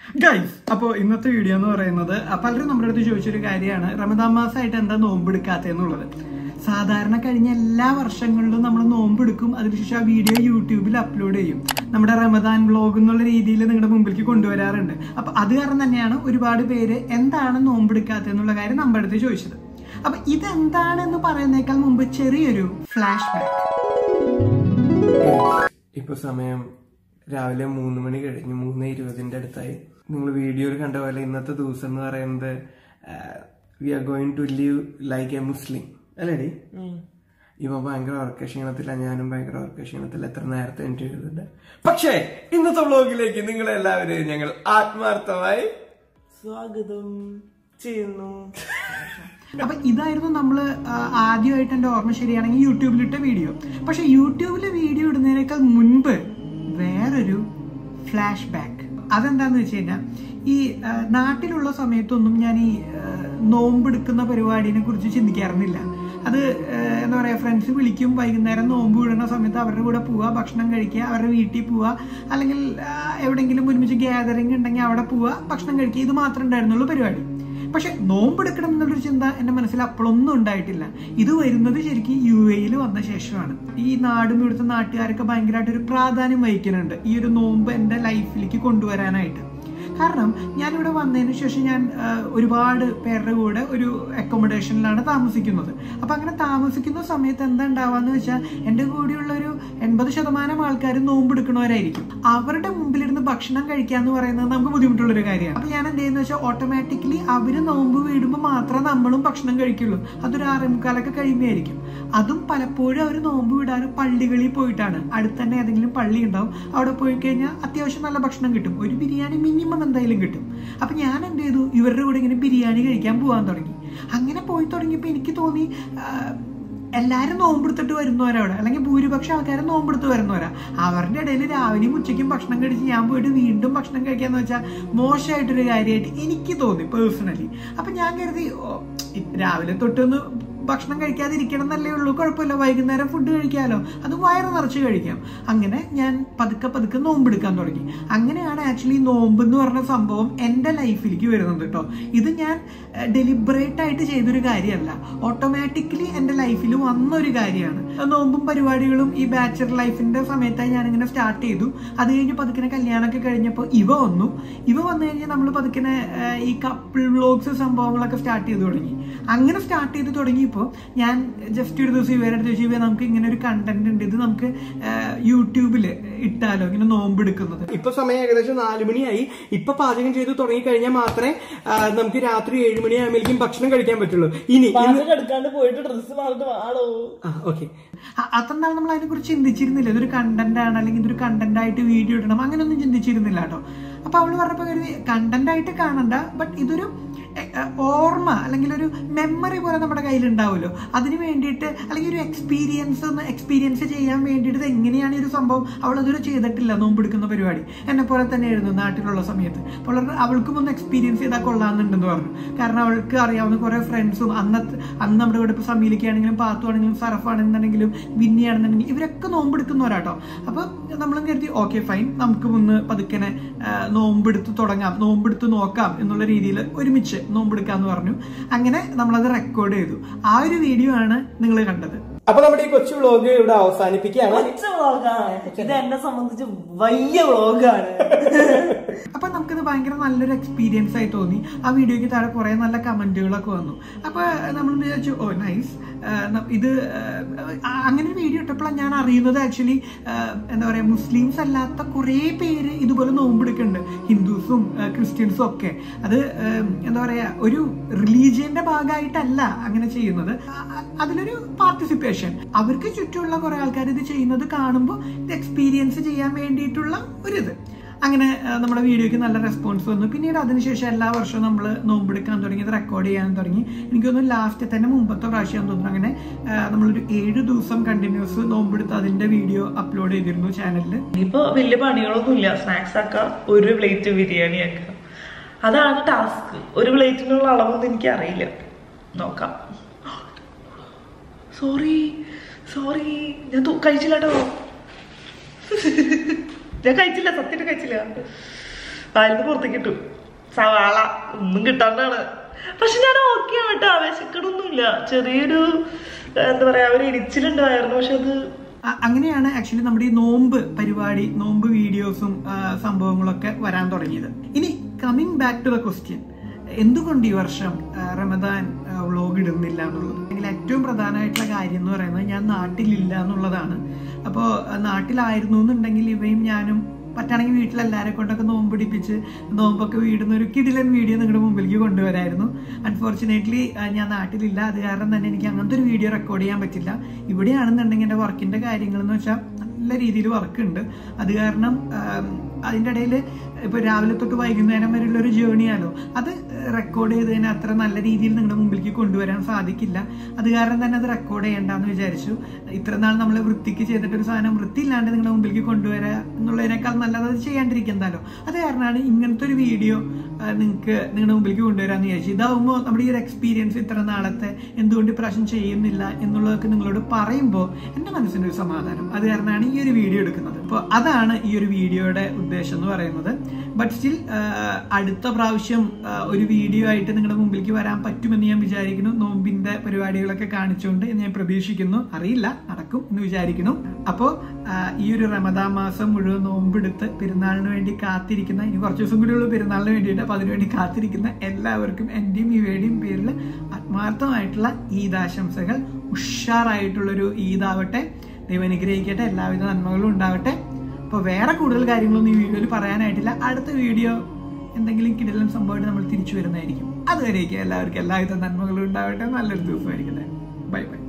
guys അപ്പോൾ ഇന്നത്തെ video എന്ന് പറയുന്നത് ആ, പലരും നമ്മുടെ അടുത്ത് ചോദിച്ചൊരു കാര്യമാണ് റമദാൻ മാസമായിട്ട് എന്താ നോമ്പെടുക്കാത്തതെന്നുള്ളത് സാധാരണ കഴിഞ്ഞ എല്ലാ വർഷങ്ങളിലും നമ്മൾ നോമ്പെടുക്കും അതിനുശേഷം ആ വീഡിയോ യൂട്യൂബിൽ അപ്ലോഡ് ചെയ്യും നമ്മുടെ റമദാൻ വ്ലോഗ് എന്നുള്ള രീതിയിൽ നിങ്ങളുടെ മുമ്പിലേക്ക് കൊണ്ടുവരാറുണ്ട് അപ്പൊ അത് കാരണം തന്നെയാണ് ഒരുപാട് പേര് എന്താണ് നോമ്പെടുക്കാത്തതെന്നുള്ള കാര്യം നമ്മുടെ അടുത്ത് ചോദിച്ചത് അപ്പൊ ഇതെന്താണെന്ന് പറയുന്നേക്കാൾ മുമ്പ് ചെറിയൊരു ഫ്ലാഷ് ബാക്ക് ഇപ്പൊ സമയം രാവിലെ മൂന്ന് മണി കഴിഞ്ഞ് മൂന്ന് ഇരുപതിന്റെ അടുത്തായി നിങ്ങൾ വീഡിയോയിൽ കണ്ട പോലെ ഇന്നത്തെ ദിവസം എന്ന് പറയുന്നത് we are going to live like a Muslim അല്ലേടി ഇപ്പൊ ഭയങ്കര ഉറക്ക ക്ഷീണത്തില്ല ഞാനും ഭയങ്കര ഉറക്ക ക്ഷീണത്തില്ല എത്ര നേരത്തെ എനിക്ക് എഴുതുന്നുണ്ട് പക്ഷേ ഇന്നത്തെ വ്ലോഗിലേക്ക് നിങ്ങളെല്ലാവരെയും ഞങ്ങൾ ആത്മാർത്ഥമായി സ്വാഗതം ചെയ്യുന്നു അപ്പൊ ഇതായിരുന്നു നമ്മൾ ആദ്യമായിട്ട് എന്റെ ഓർമ്മ ശരിയാണെങ്കിൽ യൂട്യൂബിലിട്ട വീഡിയോ പക്ഷെ യൂട്യൂബിലെ വീഡിയോ ഇടുന്നതിനേക്കാൾ മുൻപ് വേറൊരു ഫ്ലാഷ് ബാക്ക് അതെന്താന്ന് വെച്ച് കഴിഞ്ഞാൽ ഈ ആ, നാട്ടിലുള്ള സമയത്തൊന്നും ഞാൻ ഈ ആ, നോമ്പെടുക്കുന്ന പരിപാടിനെ കുറിച്ച് ചിന്തിക്കാറുന്നില്ല അത് ആ, എന്താ പറയാ ഫ്രണ്ട്സ് വിളിക്കും വൈകുന്നേരം നോമ്പ് വിടുന്ന സമയത്ത് അവരുടെ കൂടെ പോവുക ഭക്ഷണം കഴിക്കുക അവരുടെ വീട്ടിൽ പോവുക അല്ലെങ്കിൽ ആ, എവിടെയെങ്കിലും ഒരുമിച്ച് ഗ്യാതറിംഗ് ഉണ്ടെങ്കിൽ അവിടെ പോവുക ഭക്ഷണം കഴിക്കുക ഇത് മാത്രമേ ഉണ്ടായിരുന്നുള്ളൂ പരിപാടി പക്ഷെ നോമ്പെടുക്കണം എന്നുള്ളൊരു ചിന്ത എന്റെ മനസ്സിൽ അപ്പോഴൊന്നും ഉണ്ടായിട്ടില്ല ഇത് വരുന്നത് ശരിക്കും യു എയിൽ വന്ന ശേഷമാണ് ഈ നാടും ഇവിടുത്തെ നാട്ടുകാരൊക്കെ ഭയങ്കരമായിട്ട് ഒരു പ്രാധാന്യം വഹിക്കുന്നുണ്ട് ഈ ഒരു നോമ്പ് എന്റെ ലൈഫിലേക്ക് കൊണ്ടുവരാനായിട്ട് കാരണം ഞാനിവിടെ വന്നതിന് ശേഷം ഞാൻ ആ, ഒരുപാട് പേരുടെ കൂടെ ഒരു അക്കോമഡേഷനിലാണ് താമസിക്കുന്നത് അപ്പൊ അങ്ങനെ താമസിക്കുന്ന സമയത്ത് എന്താ ഉണ്ടാവാന്ന് വെച്ചാൽ എൻ്റെ കൂടെയുള്ള ഒരു എൺപത് ശതമാനം ആൾക്കാർ നോമ്പെടുക്കണവരായിരിക്കും അവരുടെ മുമ്പിലിരുന്ന് ഭക്ഷണം കഴിക്കുക എന്ന് പറയുന്നത് നമുക്ക് ബുദ്ധിമുട്ടുള്ള ഒരു കാര്യമാണ് അപ്പൊ ഞാൻ എന്ത് ചെയ്യുന്ന വെച്ചാൽ ഓട്ടോമാറ്റിക്കലി അവര് നോമ്പ് വീടുമ്പോൾ മാത്രമേ നമ്മളും ഭക്ഷണം കഴിക്കുള്ളൂ അതൊരു ആറേമുക്കാലൊക്കെ കഴിയുമ്പോഴായിരിക്കും അതും പലപ്പോഴും അവർ നോമ്പ് വിടാറ് പള്ളികളിൽ പോയിട്ടാണ് അടുത്ത് തന്നെ ഏതെങ്കിലും പള്ളി ഉണ്ടാവും അവിടെ പോയി കഴിഞ്ഞാൽ അത്യാവശ്യം നല്ല ഭക്ഷണം കിട്ടും ഒരു ബിരിയാണി മിനിമം എന്തായാലും കിട്ടും അപ്പൊ ഞാൻ എന്ത് ചെയ്തു ഇവരുടെ കൂടെ ഇങ്ങനെ ബിരിയാണി കഴിക്കാൻ പോകാൻ തുടങ്ങി അങ്ങനെ പോയി തുടങ്ങിയപ്പോൾ എനിക്ക് തോന്നി ആ, എല്ലാരും നോമ്പെടുത്തിട്ട് വരുന്നവരവിടെ അല്ലെങ്കിൽ ഭൂരിപക്ഷം ആൾക്കാരും നോമ്പെടുത്ത് വരുന്നവരാ അവരുടെ ഇടയിൽ രാവിലെയും ഉച്ചയ്ക്കും ഭക്ഷണം കഴിച്ച് ഞാൻ പോയിട്ട് വീണ്ടും ഭക്ഷണം കഴിക്കാന്ന് വെച്ചാൽ മോശമായിട്ടൊരു കാര്യമായിട്ട് എനിക്ക് തോന്നി പേഴ്സണലി അപ്പൊ ഞാൻ കരുതി ഓ, ഇ- രാവിലെ തൊട്ടൊന്ന് ഭക്ഷണം കഴിക്കാതിരിക്കണം എന്നല്ലേ ഉള്ളൂ കുഴപ്പമില്ല വൈകുന്നേരം ഫുഡ് കഴിക്കാമല്ലോ അത് വയറ് നിറച്ച് കഴിക്കാം അങ്ങനെ ഞാൻ പതുക്കെ പതുക്കെ നോമ്പെടുക്കാൻ തുടങ്ങി അങ്ങനെയാണ് ആക്ച്വലി നോമ്പ് എന്ന് പറഞ്ഞ സംഭവം എൻ്റെ ലൈഫിലേക്ക് വരുന്നത് കേട്ടോ ഇത് ഞാൻ ഡെലിബറേറ്റ് ആയിട്ട് ചെയ്തൊരു കാര്യമല്ല ഓട്ടോമാറ്റിക്കലി എൻ്റെ ലൈഫിൽ വന്ന ഒരു കാര്യമാണ് നോമ്പും പരിപാടികളും ഈ ബാച്ചലർ ലൈഫിന്റെ സമയത്തായി ഞാനിങ്ങനെ സ്റ്റാർട്ട് ചെയ്തു അത് കഴിഞ്ഞ് പതുക്കിനെ കല്യാണമൊക്കെ കഴിഞ്ഞപ്പോൾ ഇവ വന്നു ഇവ വന്നു കഴിഞ്ഞാൽ നമ്മൾ പതുക്കിനെ ആ, ഈ കപ്പിൾ വ്ലോഗ്സ് സംഭവങ്ങളൊക്കെ സ്റ്റാർട്ട് ചെയ്തു തുടങ്ങി അങ്ങനെ സ്റ്റാർട്ട് ചെയ്ത് തുടങ്ങിയപ്പോൾ ഞാൻ ജസ്റ്റ് ഒരു ദിവസം ഇവരുടെ അടുത്ത് ചോദിച്ചു ഇവ നമുക്ക് ഇങ്ങനെ ഒരു കണ്ടന്റ് ഉണ്ട് ഇത് നമുക്ക് യൂട്യൂബിൽ ഇട്ടാലോ ഇങ്ങനെ നോമ്പെടുക്കുന്നത് ഇപ്പൊ സമയം ഏകദേശം നാല് മണിയായി ഇപ്പൊ പാചകം ചെയ്ത് തുടങ്ങി കഴിഞ്ഞാൽ മാത്രമേ ആ, നമുക്ക് രാത്രി ഏഴ് മണിയാകുമ്പോഴേക്കും ഭക്ഷണം കഴിക്കാൻ പറ്റുള്ളൂ ഇനി ഇന്ന് പാചകം എടുക്കാണ്ട് പോയിട്ട് ഡ്രസ്സ് മാറിട്ട് വാടോ ആ ഓക്കെ അത്രനാൾ നമ്മൾ അതിനെ കുറിച്ച് ചിന്തിച്ചിരുന്നില്ല ഇതൊരു കണ്ടന്റ് ആണ് അല്ലെങ്കിൽ ഇതൊരു കണ്ടന്റ് ആയിട്ട് വീഡിയോ ഇടണം അങ്ങനെയൊന്നും ചിന്തിച്ചിരുന്നില്ല കേട്ടോ അപ്പൊ അവള് പറഞ്ഞപ്പോ കരുതി കണ്ടന്റ് ആയിട്ട് കാണണ്ട ബട്ട് ഇതൊരു എ- എ, ഓർമ്മ അല്ലെങ്കിൽ ഒരു മെമ്മറി പോലെ നമ്മുടെ കയ്യിൽ ഉണ്ടാവുമല്ലോ അതിന് വേണ്ടിയിട്ട് അല്ലെങ്കിൽ ഒരു എക്സ്പീരിയൻസ് ഒന്ന് എക്സ്പീരിയൻസ് ചെയ്യാൻ വേണ്ടിയിട്ട് ഇത് എങ്ങനെയാണ് ഈ ഒരു സംഭവം അവൾ അതൊരു ചെയ്തിട്ടില്ല നോമ്പെടുക്കുന്ന പരിപാടി എന്നെ പോലെ തന്നെ ആയിരുന്നു നാട്ടിലുള്ള സമയത്ത് അപ്പോൾ അവൾ- അവൾക്കും ഒന്ന് എക്സ്പീരിയൻസ് ചെയ്താൽ കൊള്ളാമെന്നുണ്ടെന്ന് പറഞ്ഞു കാരണം അവൾക്ക് അറിയാവുന്ന കുറെ ഫ്രണ്ട്സും അന്നത്തെ അന്ന് നമ്മുടെ ഇവിടെ ഇപ്പോൾ സമീലിക്കാണെങ്കിലും പാത്തു ആണെങ്കിലും സറഫ് ആണെന്നുണ്ടെങ്കിലും വിന്നി ആണെന്നുണ്ടെങ്കിലും ഇവരൊക്കെ നോമ്പെടുക്കുന്നവരാട്ടോ അപ്പൊ നമ്മളും കരുതി ഓക്കെ ഫൈൻ നമുക്ക് ഒന്ന് പതുക്കനെ ആ, നോമ്പെടുത്ത് തുടങ്ങാം നോമ്പെടുത്ത് നോക്കാം എന്നുള്ള രീതിയിൽ ഒരുമിച്ച് നോമ്പെടുക്കാന്ന് പറഞ്ഞു അങ്ങനെ നമ്മളത് റെക്കോർഡ് ചെയ്തു ആ ഒരു വീഡിയോ ആണ് നിങ്ങൾ കണ്ടത് അപ്പൊ നമ്മുടെ ഈ കൊച്ചു വ്ലോഗ് ഇവിടെ അവസാനിപ്പിക്കുകയാണ് ഒറ്റ വ്ളോഗാണ് ഇത് എന്നെ സംബന്ധിച്ച് വലിയ വ്ളോഗാണ് അപ്പൊ നമുക്കിത് ഭയങ്കര നല്ലൊരു എക്സ്പീരിയൻസ് ആയി തോന്നി ആ വീഡിയോയ്ക്ക് താഴെ കുറെ നല്ല കമന്റുകളൊക്കെ വന്നു അപ്പൊ നമ്മൾ വിചാരിച്ചു ഓ നൈസ് ഇത് ആ, അങ്ങനെ ഒരു വീഡിയോ ഇട്ടപ്പോഴാണ് ഞാൻ അറിയുന്നത് ആക്ച്വലി എന്താ പറയാ മുസ്ലിംസ് അല്ലാത്ത കുറെ പേര് ഇതുപോലെ നോമ്പെടുക്കുന്നുണ്ട് ഹിന്ദുസും ക്രിസ്ത്യൻസും ഒക്കെ അത് ആ, എന്താ പറയാ ഒരു റിലീജിയന്റെ ഭാഗമായിട്ടല്ല അങ്ങനെ ചെയ്യുന്നത് ആ, ആ, അതിലൊരു പാർട്ടിസിപ്പേഷൻ അവർക്ക് ചുറ്റുമുള്ള കുറെ ആൾക്കാർ ഇത് ചെയ്യുന്നത് കാണുമ്പോൾ ഇത് എക്സ്പീരിയൻസ് ചെയ്യാൻ വേണ്ടിയിട്ടുള്ള ഒരു ഇത് അങ്ങനെ ആ, നമ്മുടെ വീഡിയോയ്ക്ക് നല്ല റെസ്പോൺസ് വന്നു പിന്നീട് അതിനുശേഷം എല്ലാ വർഷവും നമ്മൾ നോമ്പെടുക്കാൻ തുടങ്ങി ഇത് റെക്കോർഡ് ചെയ്യാൻ തുടങ്ങി എനിക്ക് തോന്നുന്നു ലാസ്റ്റ് തന്നെ മുമ്പത്തെ പ്രാവശ്യം തോന്നുന്നു അങ്ങനെ ആ, നമ്മളൊരു ഏഴ് ദിവസം കണ്ടിന്യൂസ് നോമ്പെടുത്ത് അതിന്റെ വീഡിയോ അപ്ലോഡ് ചെയ്തിരുന്നു ചാനലിൽ ഇപ്പൊ വലിയ പണികളൊന്നുമില്ല സ്നാക്സ് ആക്കാം ഒരു പ്ലേറ്റ് ബിരിയാണി ആക്കാം അതാണ് ടാസ്ക് ഒരു പ്ലേറ്റിനുള്ള അളവൊന്നും എനിക്ക് അറിയില്ല നോക്കാം സോറി സോറി ഞാൻ തു- കഴിച്ചില്ല കേട്ടോ ഞാൻ കഴിച്ചില്ല സത്യമായിട്ട് കഴിച്ചില്ല വായിന്ന് പുറത്തേക്ക് ഇട്ടു സവാള ഒന്നും കിട്ടാണ്ടാണ് പക്ഷെ ഞാൻ ഓക്കെ ആവട്ടെ ആവേശിക്കണമൊന്നുമില്ല ചെറിയൊരു എന്താ പറയാ ഒരു ഇരിച്ചിലുണ്ടായിരുന്നു പക്ഷെ അത് അ- അങ്ങനെയാണ് ആക്ച്വലി നമ്മുടെ ഈ നോമ്പ് പരിപാടി നോമ്പ് വീഡിയോസും ആ, സംഭവങ്ങളൊക്കെ വരാൻ തുടങ്ങിയത് ഇനി coming back to the question എന്തുകൊണ്ട് ഈ വർഷം ആ, റമദാൻ വ്ളോഗ് ഇടുന്നില്ല എന്നുള്ളത് അല്ലെങ്കിൽ ഏറ്റവും പ്രധാനമായിട്ടുള്ള കാര്യം എന്ന് പറയുന്നത് ഞാൻ നാട്ടിലില്ല എന്നുള്ളതാണ് അപ്പോൾ നാട്ടിലായിരുന്നു എന്നുണ്ടെങ്കിൽ ഇവയും ഞാനും പറ്റുകയാണെങ്കിൽ വീട്ടിലെല്ലാരെ കൊണ്ടൊക്കെ നോമ്പ് പിടിപ്പിച്ച് നോമ്പൊക്കെ വീടുന്ന ഒരു കിടിലൻ വീഡിയോ നിങ്ങളുടെ മുമ്പിലേക്ക് കൊണ്ടുവരായിരുന്നു അൺഫോർച്ചുനേറ്റ്ലി ഞാൻ നാട്ടിലില്ല അത് കാരണം തന്നെ എനിക്ക് അങ്ങനത്തെ ഒരു വീഡിയോ റെക്കോർഡ് ചെയ്യാൻ പറ്റില്ല ഇവിടെയാണെന്നുണ്ടെങ്കിൽ എൻ്റെ വർക്കിൻ്റെ കാര്യങ്ങൾ എന്ന് വെച്ചാൽ നല്ല രീതിയിൽ വർക്ക് ഉണ്ട് അത് കാരണം ആം, അതിൻ്റെ ഇടയിൽ ഇപ്പോൾ രാവിലെ തൊട്ട് വൈകുന്നേരം വരെയുള്ള ഒരു ജേണിയാലോ അത് റെക്കോർഡ് ചെയ്തതിന് അത്ര നല്ല രീതിയിൽ നിങ്ങളുടെ മുമ്പിലേക്ക് കൊണ്ടുവരാൻ സാധിക്കില്ല അത് കാരണം തന്നെ അത് റെക്കോർഡ് ചെയ്യണ്ടെന്ന് വിചാരിച്ചു ഇത്ര നാൾ നമ്മൾ വൃത്തിക്ക് ചെയ്തിട്ട് ഒരു സാധനം വൃത്തിയില്ലാണ്ട് നിങ്ങളുടെ മുമ്പിലേക്ക് കൊണ്ടുവരാ എന്നുള്ളതിനേക്കാൾ നല്ലത് അത് ചെയ്യാണ്ടിരിക്കുന്നതാലോ അത് കാരണമാണ് ഇങ്ങനത്തെ ഒരു വീഡിയോ നിങ്ങൾക്ക് നിങ്ങളുടെ മുമ്പിലേക്ക് കൊണ്ടുവരാമെന്ന് വിചാരിച്ചു ഇതാവുമ്പോൾ നമ്മുടെ ഈ ഒരു എക്സ്പീരിയൻസ് ഇത്ര നാളത്തെ എന്തുകൊണ്ട് ഇപ്രാവശ്യം ചെയ്യുന്നില്ല എന്നുള്ളതൊക്കെ നിങ്ങളോട് പറയുമ്പോൾ എൻ്റെ മനസ്സിനൊരു സമാധാനം അത് കാരണമാണ് ഈ ഒരു വീഡിയോ എടുക്കുന്നത് അപ്പോൾ അതാണ് ഈ ഒരു വീഡിയോയുടെ ഉദ്ദേശം എന്ന് പറയുന്നത് ബട്ട് സ്റ്റിൽ അടുത്ത പ്രാവശ്യം ആ, ഒരു വീഡിയോ ആയിട്ട് നിങ്ങളുടെ മുമ്പിലേക്ക് വരാൻ പറ്റുമെന്ന് ഞാൻ വിചാരിക്കുന്നു നോമ്പിന്റെ പരിപാടികളൊക്കെ കാണിച്ചുകൊണ്ട് എന്ന് ഞാൻ പ്രതീക്ഷിക്കുന്നു അറിയില്ല നടക്കും എന്ന് വിചാരിക്കുന്നു അപ്പോൾ ഈ ഒരു റമദാൻ മാസം മുഴുവൻ നോമ്പെടുത്ത് പെരുന്നാളിന് വേണ്ടി കാത്തിരിക്കുന്ന ഇനി കുറച്ച് ദിവസം കൂടി ഉള്ളൂ പെരുന്നാളിന് വേണ്ടിയിട്ട് അപ്പോൾ അതിനുവേണ്ടി കാത്തിരിക്കുന്ന എല്ലാവർക്കും എൻ്റെയും ഇവയുടെയും പേരിൽ ആത്മാർത്ഥമായിട്ടുള്ള ഈദാശംസകൾ ഉഷാറായിട്ടുള്ളൊരു ഈദാവട്ടെ ദൈവം അനുഗ്രഹിക്കട്ടെ എല്ലാവിധ നന്മകളും ഉണ്ടാവട്ടെ അപ്പോൾ വേറെ കൂടുതൽ കാര്യങ്ങളൊന്നും ഈ വീഡിയോയിൽ പറയാനായിട്ടില്ല അടുത്ത വീഡിയോ എന്തെങ്കിലും കിടലം സംഭവമായിട്ട് നമ്മൾ തിരിച്ചു വരുന്നതായിരിക്കും അതുവരേക്കും എല്ലാവർക്കും എല്ലാവിധ നന്മകളും ഉണ്ടാവട്ടെ നല്ലൊരു ദിവസമായിരിക്കട്ടെ ബൈ ബൈ